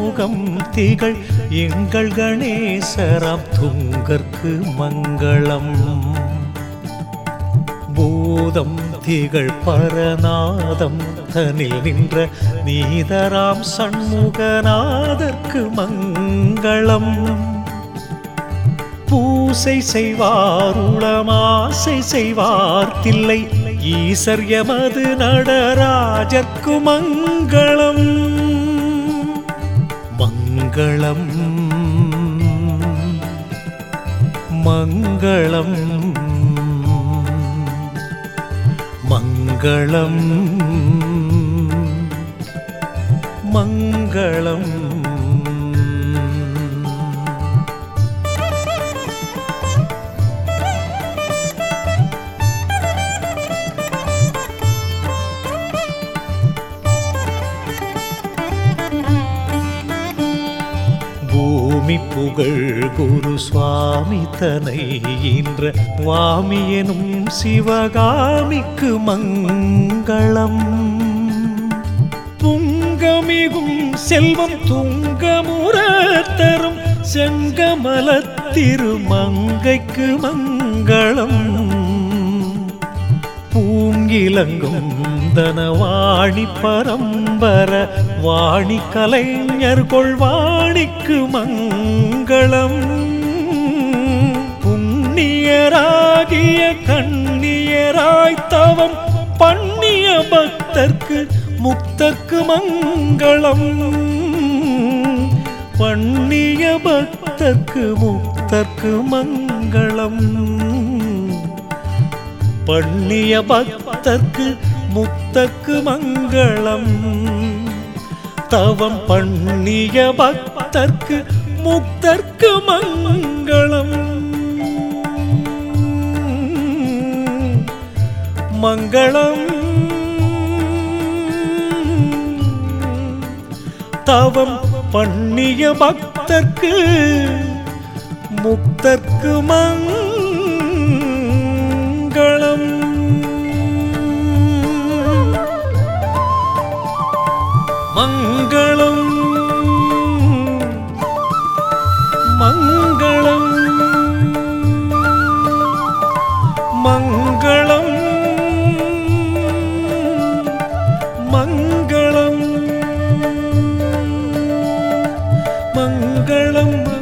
முகம் திகழ் எங்கள் கணேசராம் துங்கற்கு மங்களம் பூதம் திகழ் பரநாதம் தனில் நின்ற நீதராம் சண்முகநாதற்கு மங்களம் பூசை செய்வார் உளமாசை செய்வார் தில்லை ஈசர் எமது நடராஜர்க்கு மங்களம் மங்களம் மங்களம் மங்களம் மங்களம் பூமி புகழ் குரு சுவாமி தனை என்ற வாமி எனும் சிவகாமிக்கு மங்களம் புங்கமிகும் செல்வம் துங்கமுற தரும் செங்கமல திருமங்கைக்கு மங்களம் பூங்கிலங்கும் தனவாணி பரம்பர வாணி கலைஞர் கொள்வாணிக்கு மங்களம் புண்ணியராகிய கண்ணியராய் தவம் பண்ணிய பக்தர்க்கு முக்தர்க்கு மங்களம் பண்ணிய பக்தர்க்கு முக்தர்க்கு மங்களம் பண்ணிய பக்தர்க்கு முக்தர்க்கு மங்களம் தவம் பண்ணிய பக்தர்க்கு முக்தர்க்கு மங்களம் மங்களம் தவம் பண்ணிய பக்தர்க்கு முக்தர்க்கு மங்களம் மங்களம் மங்களம் மங்களம் மங்களம் மங்களம்